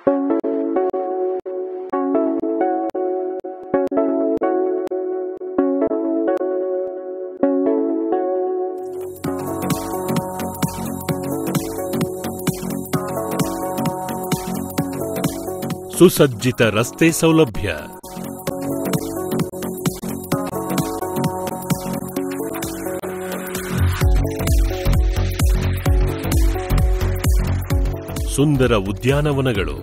ಸುಸಜ್ಜಿತ ರಸ್ತೆ ಸೌಲಭ್ಯ ಸುಂದರ ಉದ್ಯಾನವನಗಳು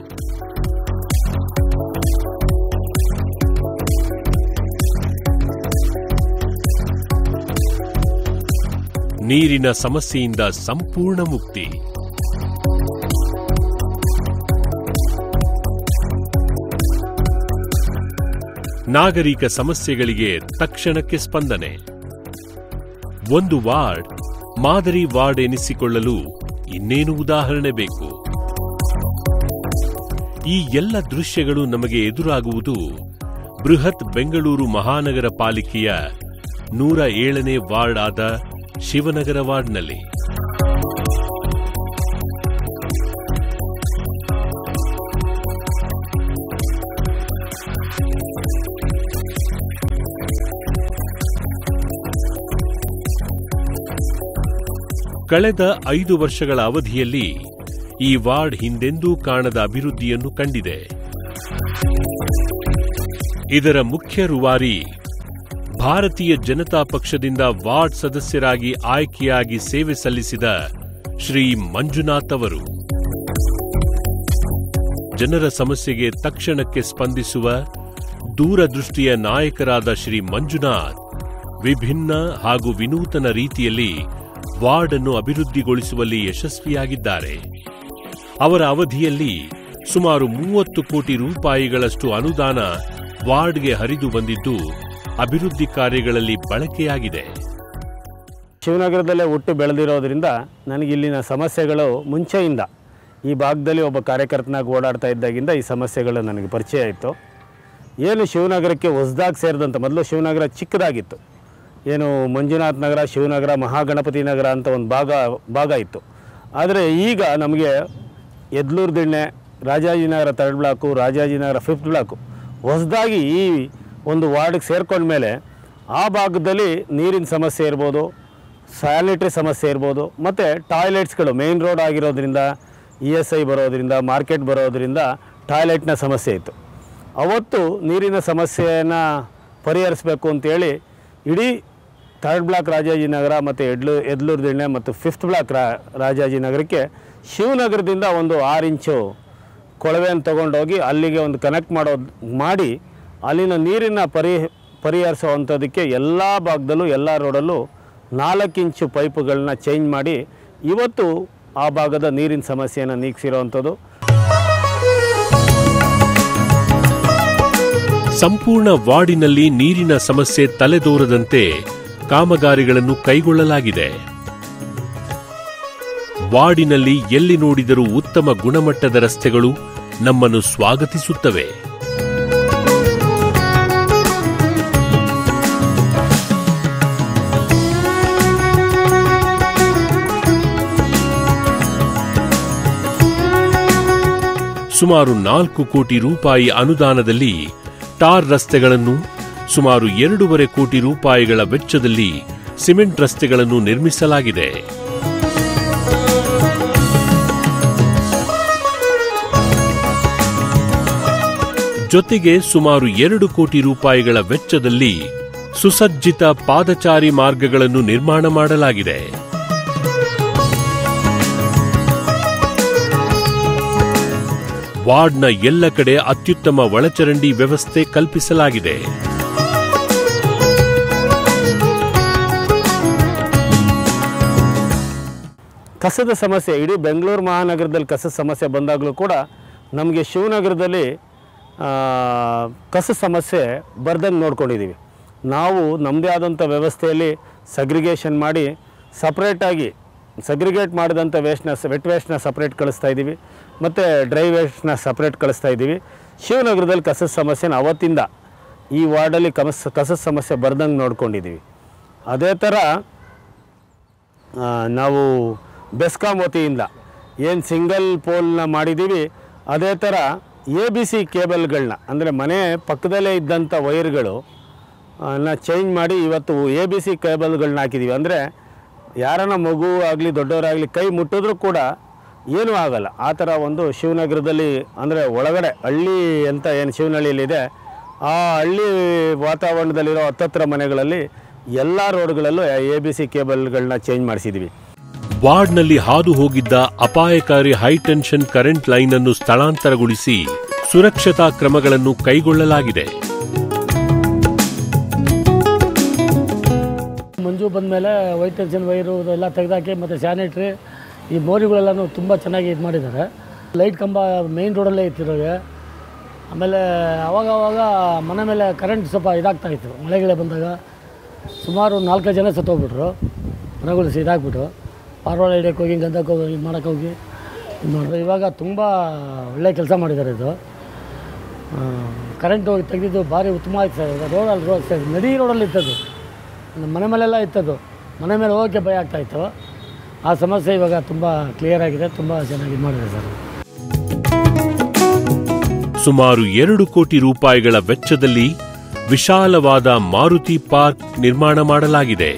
ನೀರಿನ ಸಮಸ್ಯೆಯಿಂದ ಸಂಪೂರ್ಣ ಮುಕ್ತಿ ನಾಗರಿಕ ಸಮಸ್ಯೆಗಳಿಗೆ ತಕ್ಷಣಕ್ಕೆ ಸ್ಪಂದನೆ ಒಂದು ವಾರ್ಡ್ ಮಾದರಿ ವಾರ್ಡ್ ಎನಿಸಿಕೊಳ್ಳಲು ಇನ್ನೇನು ಉದಾಹರಣೆ ಬೇಕು ಈ ಎಲ್ಲ ದೃಶ್ಯಗಳು ನಮಗೆ ಎದುರಾಗುವುದು ಬೃಹತ್ ಬೆಂಗಳೂರು ಮಹಾನಗರ ಪಾಲಿಕೆಯ ನೂರ ಏಳನೇ ವಾರ್ಡ್ ಆದ ಶಿವನಗರ ವಾರ್ಡ್ನಲ್ಲಿ ಕಳೆದ ಐದು ವರ್ಷಗಳ ಅವಧಿಯಲ್ಲಿ ಈ ವಾರ್ಡ್ ಹಿಂದೆಂದೂ ಕಾಣದ ಅಭಿವೃದ್ಧಿಯನ್ನು ಕಂಡಿದೆ ಇದರ ಮುಖ್ಯ ರೂವಾರಿ ಭಾರತೀಯ ಜನತಾ ಪಕ್ಷದಿಂದ ವಾರ್ಡ್ ಸದಸ್ಯರಾಗಿ ಆಯ್ಕೆಯಾಗಿ ಸೇವೆ ಸಲ್ಲಿಸಿದ ಶ್ರೀ ಮಂಜುನಾಥ್ ಅವರು ಜನರ ಸಮಸ್ಯೆಗೆ ತಕ್ಷಣಕ್ಕೆ ಸ್ಪಂದಿಸುವ ದೂರದೃಷ್ಟಿಯ ನಾಯಕರಾದ ಶ್ರೀ ಮಂಜುನಾಥ್ ವಿಭಿನ್ನ ಹಾಗೂ ವಿನೂತನ ರೀತಿಯಲ್ಲಿ ವಾರ್ಡ್ ಅನ್ನು ಅಭಿವೃದ್ಧಿಗೊಳಿಸುವಲ್ಲಿ ಯಶಸ್ವಿಯಾಗಿದ್ದಾರೆ ಅವರ ಅವಧಿಯಲ್ಲಿ ಸುಮಾರು ಮೂವತ್ತು ಕೋಟಿ ರೂಪಾಯಿಗಳಷ್ಟು ಅನುದಾನ ವಾರ್ಡ್ಗೆ ಹರಿದು ಬಂದಿದ್ದು ಅಭಿವೃದ್ಧಿ ಕಾರ್ಯಗಳಲ್ಲಿ ಬಳಕೆಯಾಗಿದೆ ಶಿವನಗರದಲ್ಲೇ ಹುಟ್ಟು ಬೆಳೆದಿರೋದ್ರಿಂದ ನನಗೆ ಇಲ್ಲಿನ ಸಮಸ್ಯೆಗಳು ಮುಂಚೆಯಿಂದ ಈ ಭಾಗದಲ್ಲಿ ಒಬ್ಬ ಕಾರ್ಯಕರ್ತನಾಗಿ ಓಡಾಡ್ತಾ ಇದ್ದಾಗಿಂದ ಈ ಸಮಸ್ಯೆಗಳು ನನಗೆ ಪರಿಚಯ ಆಯಿತು ಏನು ಶಿವನಗರಕ್ಕೆ ಹೊಸದಾಗಿ ಸೇರಿದಂಥ ಮೊದಲು ಶಿವನಗರ ಚಿಕ್ಕದಾಗಿತ್ತು ಏನು ಮಂಜುನಾಥ್ ನಗರ ಶಿವನಗರ ಮಹಾಗಣಪತಿ ನಗರ ಅಂತ ಒಂದು ಭಾಗ ಭಾಗ ಇತ್ತು ಆದರೆ ಈಗ ನಮಗೆ Yadlur Dinne Rajajinagar third block Rajajinagar fifth block ಹೊಸದಾಗಿ ಈ ಒಂದು ವಾರ್ಡ್ಗೆ ಸೇರ್ಕೊಂಡ್ಮೇಲೆ ಆ ಭಾಗದಲ್ಲಿ ನೀರಿನ ಸಮಸ್ಯೆ ಇರ್ಬೋದು ಸ್ಯಾನಿಟ್ರಿ ಸಮಸ್ಯೆ ಇರ್ಬೋದು ಮತ್ತು ಟಾಯ್ಲೆಟ್ಸ್ಗಳು ಮೇನ್ ರೋಡ್ ಆಗಿರೋದ್ರಿಂದ ಇ ಎಸ್ ಐ ಬರೋದ್ರಿಂದ ಮಾರ್ಕೆಟ್ ಬರೋದ್ರಿಂದ ಟಾಯ್ಲೆಟ್ನ ಸಮಸ್ಯೆ ಇತ್ತು ಅವತ್ತು ನೀರಿನ ಸಮಸ್ಯೆಯನ್ನು ಪರಿಹರಿಸಬೇಕು ಅಂತೇಳಿ ಇಡೀ ಥರ್ಡ್ ಬ್ಲಾಕ್ ರಾಜಾಜಿನಗರ ಮತ್ತು ಎಡ್ಲು ಎದ್ಲೂರು ದಿಣ್ಣೆ ಮತ್ತು ಫಿಫ್ತ್ ಬ್ಲಾಕ್ ರಾ ರಾಜಾಜಿನಗರಕ್ಕೆ ಶಿವನಗರದಿಂದ ಒಂದು ಆರು ಇಂಚು ಕೊಳವೆಯನ್ನು ತೊಗೊಂಡೋಗಿ ಅಲ್ಲಿಗೆ ಒಂದು ಕನೆಕ್ಟ್ ಮಾಡೋದು ಮಾಡಿ ಅಲ್ಲಿನ ನೀರಿನ ಪರಿ ಪರಿಹರಿಸುವಂಥದ್ದಕ್ಕೆ ಎಲ್ಲ ಭಾಗದಲ್ಲೂ ಎಲ್ಲ ರೋಡಲ್ಲೂ ನಾಲ್ಕು ಇಂಚು ಪೈಪುಗಳನ್ನ ಚೇಂಜ್ ಮಾಡಿ ಇವತ್ತು ಆ ಭಾಗದ ನೀರಿನ ಸಮಸ್ಯೆಯನ್ನು ನೀಗಿಸಿರೋವಂಥದ್ದು ಸಂಪೂರ್ಣ ವಾರ್ಡಿನಲ್ಲಿ ನೀರಿನ ಸಮಸ್ಯೆ ತಲೆದೋರದಂತೆ ಕಾಮಗಾರಿಗಳನ್ನು ಕೈಗೊಳ್ಳಲಾಗಿದೆ ವಾರ್ಡಿನಲ್ಲಿ ಎಲ್ಲಿ ನೋಡಿದರೂ ಉತ್ತಮ ಗುಣಮಟ್ಟದ ರಸ್ತೆಗಳು ನಮ್ಮನ್ನು ಸ್ವಾಗತಿಸುತ್ತವೆ ಸುಮಾರು ನಾಲ್ಕು ಕೋಟಿ ರೂಪಾಯಿ ಅನುದಾನದಲ್ಲಿ ಟಾರ್ ರಸ್ತೆಗಳನ್ನು ಸುಮಾರು ಎರಡೂವರೆ ಕೋಟಿ ರೂಪಾಯಿಗಳ ವೆಚ್ಚದಲ್ಲಿ ಸಿಮೆಂಟ್ ರಸ್ತೆಗಳನ್ನು ನಿರ್ಮಿಸಲಾಗಿದೆ ಜೊತೆಗೆ ಸುಮಾರು ಎರಡು ಕೋಟಿ ರೂಪಾಯಿಗಳ ವೆಚ್ಚದಲ್ಲಿ ಸುಸಜ್ಜಿತ ಪಾದಚಾರಿ ಮಾರ್ಗಗಳನ್ನು ನಿರ್ಮಾಣ ಮಾಡಲಾಗಿದೆ ವಾರ್ಡ್ನ ಎಲ್ಲ ಕಡೆ ಅತ್ಯುತ್ತಮ ಒಳಚರಂಡಿ ವ್ಯವಸ್ಥೆ ಕಲ್ಪಿಸಲಾಗಿದೆ ಕಸದ ಸಮಸ್ಯೆ ಇಡೀ ಬೆಂಗಳೂರು ಮಹಾನಗರದಲ್ಲಿ ಕಸದ ಸಮಸ್ಯೆ ಬಂದಾಗಲೂ ಕೂಡ ನಮಗೆ ಶಿವನಗರದಲ್ಲಿ ಆ, ಕಸದ ಸಮಸ್ಯೆ ಬರ್ದಂಗೆ ನೋಡ್ಕೊಂಡಿದ್ದೀವಿ ನಾವು ನಮ್ಮದೇ ಆದಂಥ ವ್ಯವಸ್ಥೆಯಲ್ಲಿ ಸಗ್ರಿಗೇಷನ್ ಮಾಡಿ ಸಪ್ರೇಟಾಗಿ ಸಗ್ರಿಗೇಟ್ ಮಾಡಿದಂಥ ವೇಸ್ಟ್ನ ವೆಟ್ ವೇಸ್ಟ್ನ ಸಪ್ರೇಟ್ ಕಳಿಸ್ತಾ ಇದ್ದೀವಿ ಮತ್ತು ಡ್ರೈ ವೇಸ್ಟ್ನ ಸಪ್ರೇಟ್ ಕಳಿಸ್ತಾ ಇದ್ದೀವಿ ಶಿವನಗರದಲ್ಲಿ ಕಸದ ಸಮಸ್ಯೆನ ಅವತ್ತಿಂದ ಈ ವಾರ್ಡಲ್ಲಿ ಕಮಸ್ ಕಸದ ಸಮಸ್ಯೆ ಬರ್ದಂಗೆ ನೋಡ್ಕೊಂಡಿದ್ದೀವಿ ಅದೇ ಥರ ಆ, ನಾವು ಬೆಸ್ಕಾಂ ವತಿಯಿಂದ ಏನು ಸಿಂಗಲ್ ಪೋಲ್ನ ಮಾಡಿದ್ದೀವಿ ಅದೇ ಥರ ಎ ಬಿ ಸಿ ಕೇಬಲ್ಗಳನ್ನ ಅಂದರೆ ಮನೆ ಪಕ್ಕದಲ್ಲೇ ಇದ್ದಂಥ ವೈರ್ಗಳು ನ ಚೇಂಜ್ ಮಾಡಿ ಇವತ್ತು ಎ ಬಿ ಸಿ ಕೇಬಲ್ಗಳನ್ನ ಹಾಕಿದ್ದೀವಿ ಅಂದರೆ ಯಾರನ್ನ ಮಗು ಆಗಲಿ ದೊಡ್ಡವರಾಗಲಿ ಕೈ ಮುಟ್ಟಿದ್ರೂ ಕೂಡ ಏನೂ ಆಗಲ್ಲ ಆ ಥರ ಒಂದು ಶಿವನಗರದಲ್ಲಿ ಅಂದರೆ ಒಳಗಡೆ ಹಳ್ಳಿ ಅಂತ ಏನು ಶಿವನಹಳ್ಳಿಯಲ್ಲಿದೆ ಆ ಹಳ್ಳಿ ವಾತಾವರಣದಲ್ಲಿರೋ ಹತ್ತತ್ರ ಮನೆಗಳಲ್ಲಿ ಎಲ್ಲ ರೋಡ್ಗಳಲ್ಲೂ ಎ ಬಿ ಸಿ ಕೇಬಲ್ಗಳನ್ನ ಚೇಂಜ್ ಮಾಡಿಸಿದ್ದೀವಿ ವಾರ್ಡ್ನಲ್ಲಿ ಹಾದು ಹೋಗಿದ್ದ ಅಪಾಯಕಾರಿ ಹೈಟೆನ್ಷನ್ ಕರೆಂಟ್ ಲೈನ್ ಅನ್ನು ಸ್ಥಳಾಂತರಗೊಳಿಸಿ ಸುರಕ್ಷತಾ ಕ್ರಮಗಳನ್ನು ಕೈಗೊಳ್ಳಲಾಗಿದೆ ಮಂಜು ಬಂದಮೇಲೆ ವೈಟ್ ಟೆನ್ಷನ್ ವೈರು ಎಲ್ಲ ತೆಗೆದಾಕಿ ಮತ್ತು ಸ್ಯಾನಿಟ್ರಿ ಈ ಮೋರಿಗಳೆಲ್ಲನೂ ತುಂಬ ಚೆನ್ನಾಗಿ ಇದು ಮಾಡಿದ್ದಾರೆ ಲೈಟ್ ಕಂಬ ಮೇಯ್ನ್ ರೋಡಲ್ಲೇ ಇತ್ತಿರೋಗೆ ಆಮೇಲೆ ಅವಾಗ ಅವಾಗ ಮನೆ ಮೇಲೆ ಕರೆಂಟ್ ಸ್ವಲ್ಪ ಇದಾಗ್ತಾ ಇತ್ತು ಮಳೆಗಿಳೆ ಬಂದಾಗ ಸುಮಾರು ನಾಲ್ಕೈದು ಜನ ಸತ್ತೋಗ್ಬಿಟ್ರು ಮನೆಗಳು ಇದಾಗ್ಬಿಟ್ಟು ಪಾರ್ವಾಳ ಹಿಡಿಯೋಕೆ ಹೋಗಿ ಗಂಧಕ್ಕೆ ಹೋಗಿ ಇದು ಮಾಡೋಕ್ಕೆ ಹೋಗಿ ಇದು ಮಾಡಿದ್ರು ಇವಾಗ ತುಂಬ ಒಳ್ಳೆ ಕೆಲಸ ಮಾಡಿದ್ದಾರೆ ಇದು ಕರೆಂಟ್ ಹೋಗಿ ತೆಗೆದಿದ್ದು ಭಾರಿ ಉತ್ತಮ ಆಯ್ತು ಸರ್ ಈಗ ರೋಡಲ್ಲಿ ರೋಡ್ ಸರ್ ನದಿ ರೋಡಲ್ಲಿ ಇತ್ತದು ನಮ್ಮ ಮನೆ ಮೇಲೆಲ್ಲ ಇತ್ತದು ಮನೆ ಮೇಲೆ ಹೋಗೋಕ್ಕೆ ಭಯ ಆಗ್ತಾಯಿತ್ತು ಆ ಸಮಸ್ಯೆ ಇವಾಗ ತುಂಬ ಕ್ಲಿಯರ್ ಆಗಿದೆ ತುಂಬ ಚೆನ್ನಾಗಿ ಇದು ಮಾಡಿದೆ ಸರ್ ಸುಮಾರು ಎರಡು ಕೋಟಿ ರೂಪಾಯಿಗಳ ವೆಚ್ಚದಲ್ಲಿ ವಿಶಾಲವಾದ ಮಾರುತಿ ಪಾರ್ಕ್ ನಿರ್ಮಾಣ ಮಾಡಲಾಗಿದೆ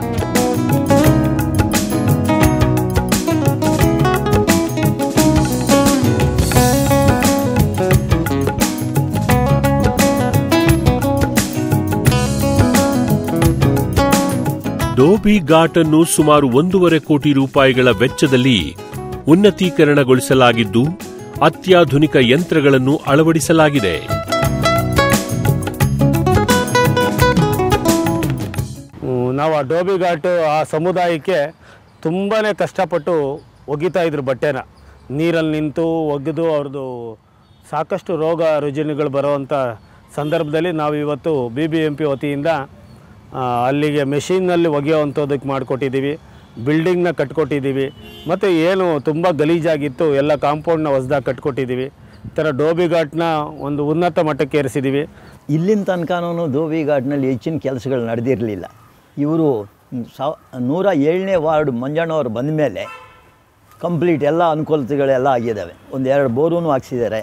ಡೋಬಿ ಘಾಟ್ ಅನ್ನು ಸುಮಾರು ಒಂದೂವರೆ ಕೋಟಿ ರೂಪಾಯಿಗಳ ವೆಚ್ಚದಲ್ಲಿ ಉನ್ನತೀಕರಣಗೊಳಿಸಲಾಗಿದ್ದು ಅತ್ಯಾಧುನಿಕ ಯಂತ್ರಗಳನ್ನು ಅಳವಡಿಸಲಾಗಿದೆ ಹ್ಮ್, ನಾವು ಆ ಡೋಬಿ ಘಾಟು ಆ ಸಮುದಾಯಕ್ಕೆ ತುಂಬಾ ಕಷ್ಟಪಟ್ಟು ಒಗಿತಾ ಇದ್ರು ಬಟ್ಟೆನ ನೀರಲ್ಲಿ ನಿಂತು ಒಗೆದು ಅವ್ರದ್ದು ಸಾಕಷ್ಟು ರೋಗ ರುಜಿನಗಳು ಬರೋವಂಥ ಸಂದರ್ಭದಲ್ಲಿ ನಾವು ಇವತ್ತು ಬಿ ಬಿ ಎಂ ಪಿ ವತಿಯಿಂದ ಆ, ಅಲ್ಲಿಗೆ ಮೆಷಿನ್ನಲ್ಲಿ ಒಗೆಯೋವಂಥದ್ದಕ್ಕೆ ಮಾಡಿಕೊಟ್ಟಿದ್ದೀವಿ ಬಿಲ್ಡಿಂಗ್ನ ಕಟ್ಕೊಟ್ಟಿದ್ದೀವಿ ಮತ್ತು ಏನು ತುಂಬ ಗಲೀಜಾಗಿತ್ತು ಎಲ್ಲ ಕಾಂಪೌಂಡ್ನ ಹೊಸ್ದಾಗಿ ಕಟ್ಕೊಟ್ಟಿದ್ದೀವಿ ಈ ಥರ ಡೋಬಿ ಘಾಟ್ನ ಒಂದು ಉನ್ನತ ಮಟ್ಟಕ್ಕೆ ಏರಿಸಿದ್ದೀವಿ ಇಲ್ಲಿನ ತನಕನೂ ಧೋಬಿ ಘಾಟ್ನಲ್ಲಿ ಹೆಚ್ಚಿನ ಕೆಲಸಗಳು ನಡೆದಿರಲಿಲ್ಲ ಇವರು ಸಾವ ನೂರ ಏಳನೇ ವಾರ್ಡ್ ಮಂಜಣ್ಣವ್ರು ಬಂದ ಮೇಲೆ ಕಂಪ್ಲೀಟ್ ಎಲ್ಲ ಅನುಕೂಲತೆಗಳೆಲ್ಲ ಆಗಿದ್ದಾವೆ ಒಂದು ಎರಡು ಬೋರೂ ಹಾಕ್ಸಿದ್ದಾರೆ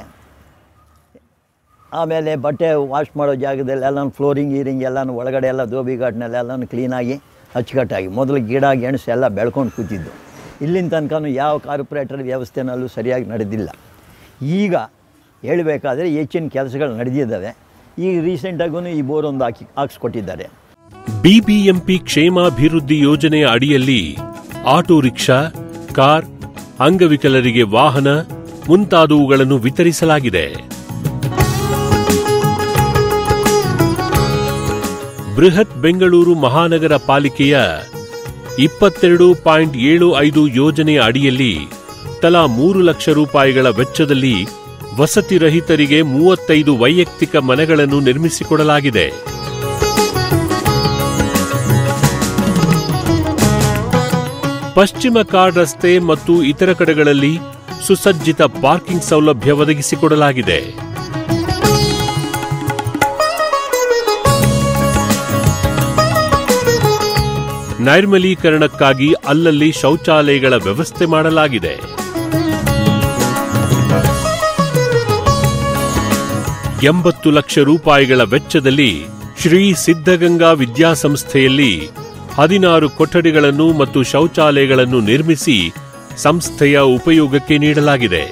ಆಮೇಲೆ ಬಟ್ಟೆ ವಾಶ್ ಮಾಡೋ ಜಾಗದಲ್ಲಿ ಎಲ್ಲ ಫ್ಲೋರಿಂಗ್ ಗೀರಿಂಗ್ ಎಲ್ಲನೂ ಒಳಗಡೆ ಎಲ್ಲ ಧೋಬಿ ಘಾಟ್ನಲ್ಲಿ ಎಲ್ಲನೂ ಕ್ಲೀನಾಗಿ ಅಚ್ಚುಕಟ್ಟಾಗಿ ಮೊದಲು ಗಿಡ ಗೆಣಸು ಎಲ್ಲ ಬೆಳ್ಕೊಂಡು ಕೂತಿದ್ದು ಇಲ್ಲಿನ ತನಕನೂ ಯಾವ ಕಾರ್ಪೊರೇಟರ್ ವ್ಯವಸ್ಥೆನಲ್ಲೂ ಸರಿಯಾಗಿ ನಡೆದಿಲ್ಲ ಈಗ ಹೇಳಬೇಕಾದ್ರೆ ಹೆಚ್ಚಿನ ಕೆಲಸಗಳು ನಡೆದಿದ್ದಾವೆ ಈಗ ರೀಸೆಂಟಾಗೂ ಈ ಬೋರ್ ಒಂದು ಹಾಕಿ ಹಾಕ್ಸ್ಕೊಟ್ಟಿದ್ದಾರೆ ಬಿಬಿಎಂಪಿ ಕ್ಷೇಮಾಭಿವೃದ್ಧಿ ಯೋಜನೆಯ ಅಡಿಯಲ್ಲಿ ಆಟೋ ರಿಕ್ಷಾ ಕಾರ್ ಅಂಗವಿಕಲರಿಗೆ ವಾಹನ ಮುಂತಾದವುಗಳನ್ನು ವಿತರಿಸಲಾಗಿದೆ ಬೃಹತ್ ಬೆಂಗಳೂರು ಮಹಾನಗರ ಪಾಲಿಕೆಯ ಇಪ್ಪತ್ತೆರಡು ಪಾಯಿಂಟ್ ಏಳು ಐದು ಯೋಜನೆಯ ಅಡಿಯಲ್ಲಿ ತಲಾ ಮೂರು ಲಕ್ಷ ರೂಪಾಯಿಗಳ ವೆಚ್ಚದಲ್ಲಿ ವಸತಿ ರಹಿತರಿಗೆ ಮೂವತ್ತೈದು ವೈಯಕ್ತಿಕ ಮನೆಗಳನ್ನು ನಿರ್ಮಿಸಿಕೊಡಲಾಗಿದೆ ಪಶ್ಚಿಮ ಕಾಡ್ ರಸ್ತೆ ಮತ್ತು ಇತರ ಕಡೆಗಳಲ್ಲಿ ಸುಸಜ್ಜಿತ ಪಾರ್ಕಿಂಗ್ ಸೌಲಭ್ಯ ಒದಗಿಸಿಕೊಡಲಾಗಿದೆ ನೈರ್ಮಲೀಕರಣಕ್ಕಾಗಿ ಅಲ್ಲಲ್ಲಿ ಶೌಚಾಲಯಗಳ ವ್ಯವಸ್ಥೆ ಮಾಡಲಾಗಿದೆ ಎಂಬತ್ತು ಲಕ್ಷ ರೂಪಾಯಿಗಳ ವೆಚ್ಚದಲ್ಲಿ ಶ್ರೀ ಸಿದ್ಧಗಂಗಾ ವಿದ್ಯಾಸಂಸ್ಥೆಯಲ್ಲಿ ಹದಿನಾರು ಕೊಠಡಿಗಳನ್ನು ಮತ್ತು ಶೌಚಾಲಯಗಳನ್ನು ನಿರ್ಮಿಸಿ ಸಂಸ್ಥೆಯ ಉಪಯೋಗಕ್ಕೆ ನೀಡಲಾಗಿದೆ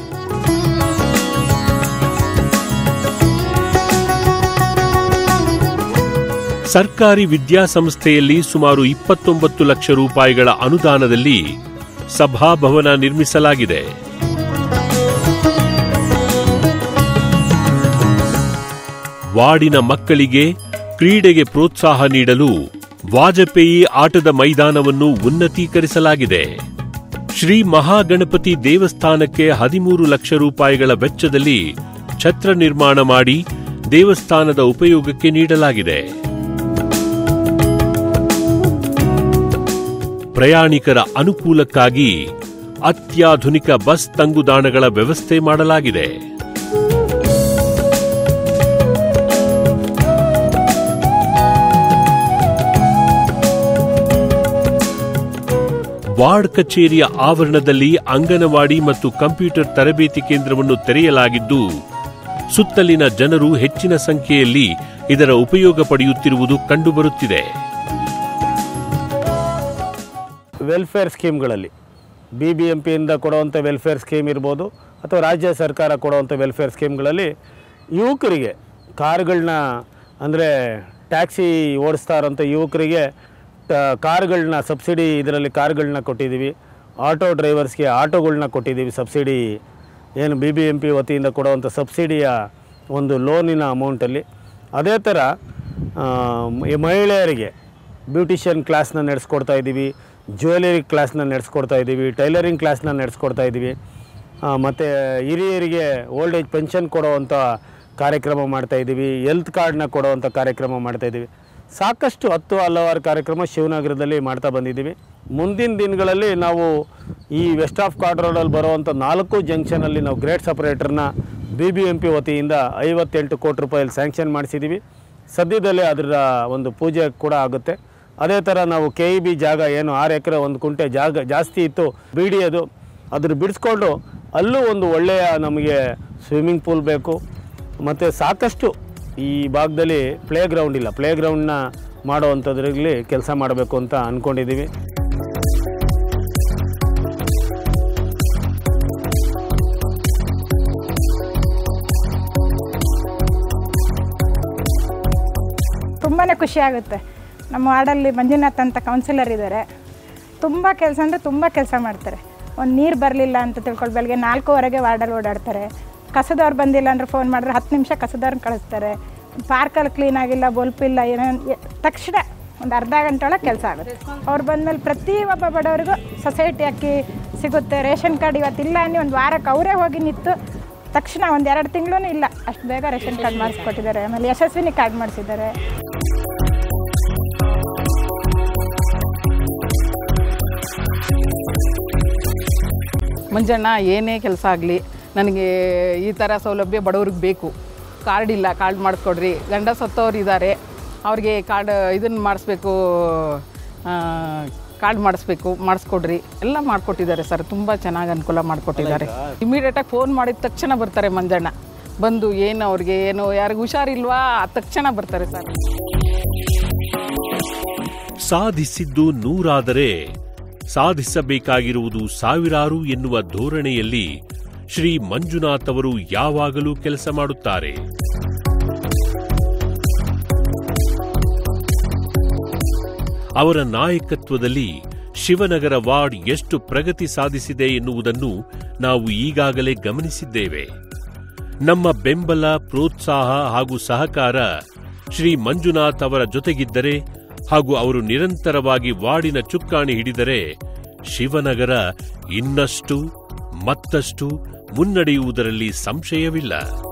ಸರ್ಕಾರಿ ವಿದ್ಯಾಸಂಸ್ಥೆಯಲ್ಲಿ ಸುಮಾರು ಇಪ್ಪತ್ತೊಂಬತ್ತು ಲಕ್ಷ ರೂಪಾಯಿಗಳ ಅನುದಾನದಲ್ಲಿ ಸಭಾಭವನ ನಿರ್ಮಿಸಲಾಗಿದೆ ವಾರ್ಡಿನ ಮಕ್ಕಳಿಗೆ ಕ್ರೀಡೆಗೆ ಪ್ರೋತ್ಸಾಹ ನೀಡಲು ವಾಜಪೇಯಿ ಆಟದ ಮೈದಾನವನ್ನು ಉನ್ನತೀಕರಿಸಲಾಗಿದೆ ಶ್ರೀ ಮಹಾಗಣಪತಿ ದೇವಸ್ಥಾನಕ್ಕೆ ಹದಿಮೂರು ಲಕ್ಷ ರೂಪಾಯಿಗಳ ವೆಚ್ಚದಲ್ಲಿ ಛತ್ರ ನಿರ್ಮಾಣ ಮಾಡಿ ದೇವಸ್ಥಾನದ ಉಪಯೋಗಕ್ಕೆ ನೀಡಲಾಗಿದೆ ಪ್ರಯಾಣಿಕರ ಅನುಕೂಲಕ್ಕಾಗಿ ಅತ್ಯಾಧುನಿಕ ಬಸ್ ತಂಗುದಾಣಗಳ ವ್ಯವಸ್ಥೆ ಮಾಡಲಾಗಿದೆ ವಾರ್ಡ್ ಕಚೇರಿಯ ಆವರಣದಲ್ಲಿ ಅಂಗನವಾಡಿ ಮತ್ತು ಕಂಪ್ಯೂಟರ್ ತರಬೇತಿ ಕೇಂದ್ರವನ್ನು ತೆರೆಯಲಾಗಿದ್ದು ಸುತ್ತಲಿನ ಜನರು ಹೆಚ್ಚಿನ ಸಂಖ್ಯೆಯಲ್ಲಿ ಇದರ ಉಪಯೋಗ ಪಡೆಯುತ್ತಿರುವುದು ಕಂಡುಬರುತ್ತಿದೆ ವೆಲ್ಫೇರ್ ಸ್ಕೀಮ್ಗಳಲ್ಲಿ ಬಿ ಬಿ ಎಂ ಪಿಯಿಂದ ಕೊಡುವಂಥ ವೆಲ್ಫೇರ್ ಸ್ಕೀಮ್ ಇರ್ಬೋದು ಅಥವಾ ರಾಜ್ಯ ಸರ್ಕಾರ ಕೊಡುವಂಥ ವೆಲ್ಫೇರ್ ಸ್ಕೀಮ್ಗಳಲ್ಲಿ ಯುವಕರಿಗೆ ಕಾರುಗಳನ್ನ ಅಂದರೆ ಟ್ಯಾಕ್ಸಿ ಓಡಿಸ್ತಾ ಇರೋಂಥ ಯುವಕರಿಗೆ ಟ- ಕಾರುಗಳನ್ನ ಸಬ್ಸಿಡಿ ಇದರಲ್ಲಿ ಕಾರುಗಳನ್ನ ಕೊಟ್ಟಿದ್ದೀವಿ ಆಟೋ ಡ್ರೈವರ್ಸ್ಗೆ ಆಟೋಗಳನ್ನ ಕೊಟ್ಟಿದ್ದೀವಿ ಸಬ್ಸಿಡಿ ಏನು ಬಿ ಬಿ ಎಂ ಪಿ ವತಿಯಿಂದ ಕೊಡುವಂಥ ಸಬ್ಸಿಡಿಯ ಒಂದು ಲೋನಿನ ಅಮೌಂಟಲ್ಲಿ ಅದೇ ಥರ ಆ, ಮ- ಮಹಿಳೆಯರಿಗೆ ಬ್ಯೂಟಿಷಿಯನ್ ಕ್ಲಾಸ್ನ ನಡೆಸ್ಕೊಡ್ತಾ ಇದ್ದೀವಿ ಜ್ಯುವೆಲರಿ ಕ್ಲಾಸ್ನ ನಡೆಸ್ಕೊಡ್ತಾ ಇದ್ದೀವಿ ಟೈಲರಿಂಗ್ ಕ್ಲಾಸ್ನ ನಡೆಸ್ಕೊಡ್ತಾ ಇದ್ದೀವಿ ಮತ್ತು ಹಿರಿಯರಿಗೆ ಓಲ್ಡ್ ಏಜ್ ಪೆನ್ಷನ್ ಕೊಡುವಂಥ ಕಾರ್ಯಕ್ರಮ ಮಾಡ್ತಾ ಇದ್ದೀವಿ ಹೆಲ್ತ್ ಕಾರ್ಡ್ನ ಕೊಡುವಂಥ ಕಾರ್ಯಕ್ರಮ ಮಾಡ್ತಾ ಇದ್ದೀವಿ ಸಾಕಷ್ಟು ಹತ್ತು ಹಲವಾರು ಕಾರ್ಯಕ್ರಮ ಶಿವನಗರದಲ್ಲಿ ಮಾಡ್ತಾ ಬಂದಿದ್ದೀವಿ ಮುಂದಿನ ದಿನಗಳಲ್ಲಿ ನಾವು ಈ ವೆಸ್ಟ್ ಆಫ್ ಕಾರ್ಡ್ ರೋಡಲ್ಲಿ ಬರುವಂಥ ನಾಲ್ಕು ಜಂಕ್ಷನಲ್ಲಿ ನಾವು ಗ್ರೇಟ್ ಸಪ್ರೇಟರ್ನ ಬಿ ಬಿ ಎಂ ಪಿ ವತಿಯಿಂದ ಐವತ್ತೆಂಟು ಕೋಟಿ ರೂಪಾಯಲ್ಲಿ ಸ್ಯಾಂಕ್ಷನ್ ಮಾಡಿಸಿದ್ದೀವಿ ಸದ್ಯದಲ್ಲೇ ಅದರ ಒಂದು ಪೂಜೆ ಕೂಡ ಆಗುತ್ತೆ ಅದೇ ಥರ ನಾವು ಕೆ ಇ ಬಿ ಜಾಗ ಏನು ಆರು ಎಕರೆ ಒಂದು ಕುಂಟೆ ಜಾಗ ಜಾಸ್ತಿ ಇತ್ತು ಬಿಡಿಯೋದು ಅದ್ರ ಬಿಡಿಸ್ಕೊಂಡು ಅಲ್ಲೂ ಒಂದು ಒಳ್ಳೆಯ ನಮಗೆ ಸ್ವಿಮ್ಮಿಂಗ್ ಪೂಲ್ ಬೇಕು ಮತ್ತು ಸಾಕಷ್ಟು ಈ ಭಾಗದಲ್ಲಿ ಪ್ಲೇ ಗ್ರೌಂಡ್ ಇಲ್ಲ ಪ್ಲೇ ಗ್ರೌಂಡ್ನ ಮಾಡುವಂಥದ್ರಲ್ಲಿ ಕೆಲಸ ಮಾಡಬೇಕು ಅಂತ ಅಂದ್ಕೊಂಡಿದ್ದೀವಿ ತುಂಬಾ ಖುಷಿ ಆಗುತ್ತೆ ನಮ್ಮ ವಾರ್ಡಲ್ಲಿ ಮಂಜುನಾಥ್ ಅಂತ ಕೌನ್ಸಿಲರ್ ಇದ್ದಾರೆ ತುಂಬ ಕೆಲಸ ಅಂದರೆ ತುಂಬ ಕೆಲಸ ಮಾಡ್ತಾರೆ ಒಂದು ನೀರು ಬರಲಿಲ್ಲ ಅಂತ ತಿಳ್ಕೊಂಡು ಬೆಳಗ್ಗೆ ನಾಲ್ಕೂವರೆಗೆ ವಾರ್ಡಲ್ಲಿ ಓಡಾಡ್ತಾರೆ ಕಸದವ್ರು ಬಂದಿಲ್ಲ ಅಂದ್ರೆ ಫೋನ್ ಮಾಡಿದ್ರೆ ಹತ್ತು ನಿಮಿಷ ಕಸದವ್ರನ್ನ ಕಳಿಸ್ತಾರೆ ಪಾರ್ಕಲ್ಲಿ ಕ್ಲೀನ್ ಆಗಿಲ್ಲ ಬಲ್ಪ್ ಇಲ್ಲ ಏನೋ ಎ- ತಕ್ಷಣ ಒಂದು ಅರ್ಧ ಗಂಟೆ ಒಳಗೆ ಕೆಲಸ ಆಗುತ್ತೆ ಅವ್ರು ಬಂದಮೇಲೆ ಪ್ರತಿ ಒಬ್ಬ ಬಡವರಿಗೂ ಸೊಸೈಟಿ ಅಕ್ಕಿ ಸಿಗುತ್ತೆ ರೇಷನ್ ಕಾರ್ಡ್ ಇವತ್ತಿಲ್ಲ ಅನ್ನಿ ಒಂದು ವಾರಕ್ಕೆ ಅವರೇ ಹೋಗಿ ನಿಂತು ತಕ್ಷಣ ಒಂದು ಎರಡು ತಿಂಗಳೂ ಇಲ್ಲ ಅಷ್ಟು ಬೇಗ ರೇಷನ್ ಕಾರ್ಡ್ ಮಾಡಿಸ್ಕೊಟ್ಟಿದ್ದಾರೆ ಆಮೇಲೆ ಯಶಸ್ವಿನಿ ಕಾರ್ಡ್ ಮಾಡಿಸಿದ್ದಾರೆ ಮಂಜಣ್ಣ ಏನೇ ಕೆಲಸ ಆಗಲಿ ನನಗೆ ಈ ಥರ ಸೌಲಭ್ಯ ಬಡವ್ರಿಗೆ ಬೇಕು ಕಾರ್ಡ್ ಇಲ್ಲ ಕಾರ್ಡ್ ಮಾಡಿಸ್ಕೊಡ್ರಿ ಗಂಡ ಸತ್ತವ್ರು ಇದ್ದಾರೆ ಅವ್ರಿಗೆ ಕಾರ್ಡ್ ಇದನ್ನು ಮಾಡಿಸ್ಬೇಕು ಕಾರ್ಡ್ ಮಾಡಿಸ್ಬೇಕು ಮಾಡಿಸ್ಕೊಡ್ರಿ ಎಲ್ಲ ಮಾಡಿಕೊಟ್ಟಿದ್ದಾರೆ ಸರ್ ತುಂಬ ಚೆನ್ನಾಗಿ ಅನುಕೂಲ ಮಾಡಿಕೊಟ್ಟಿದ್ದಾರೆ ಇಮಿಡಿಯೇಟಾಗಿ ಫೋನ್ ಮಾಡಿದ ತಕ್ಷಣ ಬರ್ತಾರೆ ಮಂಜಣ್ಣ ಬಂದು ಏನು ಅವ್ರಿಗೆ ಏನು ಯಾರಿಗೂ ಹುಷಾರಿಲ್ವಾ ಆ ತಕ್ಷಣ ಬರ್ತಾರೆ ಸರ್ ಸಾಧಿಸಿದ್ದು ನೂರಾದರೆ ಸಾಧಿಸಬೇಕಾಗಿರುವುದು ಸಾವಿರಾರು ಎನ್ನುವ ಧೋರಣೆಯಲ್ಲಿ ಶ್ರೀ ಮಂಜುನಾಥ್ ಅವರು ಯಾವಾಗಲೂ ಕೆಲಸ ಮಾಡುತ್ತಾರೆ ಅವರ ನಾಯಕತ್ವದಲ್ಲಿ ಶಿವನಗರ ವಾರ್ಡ್ ಎಷ್ಟು ಪ್ರಗತಿ ಸಾಧಿಸಿದೆ ಎನ್ನುವುದನ್ನು ನಾವು ಈಗಾಗಲೇ ಗಮನಿಸಿದ್ದೇವೆ ನಮ್ಮ ಬೆಂಬಲ ಪ್ರೋತ್ಸಾಹ ಹಾಗೂ ಸಹಕಾರ ಶ್ರೀ ಮಂಜುನಾಥ್ ಅವರ ಜೊತೆಗಿದ್ದರೆ ಹಾಗೂ ಅವರು ನಿರಂತರವಾಗಿ ವಾರ್ಡಿನ ಚುಕ್ಕಾಣಿ ಹಿಡಿದರೆ ಶಿವನಗರ ಇನ್ನಷ್ಟು ಮತ್ತಷ್ಟು ಮುನ್ನಡೆಯುವುದರಲ್ಲಿ ಸಂಶಯವಿಲ್ಲ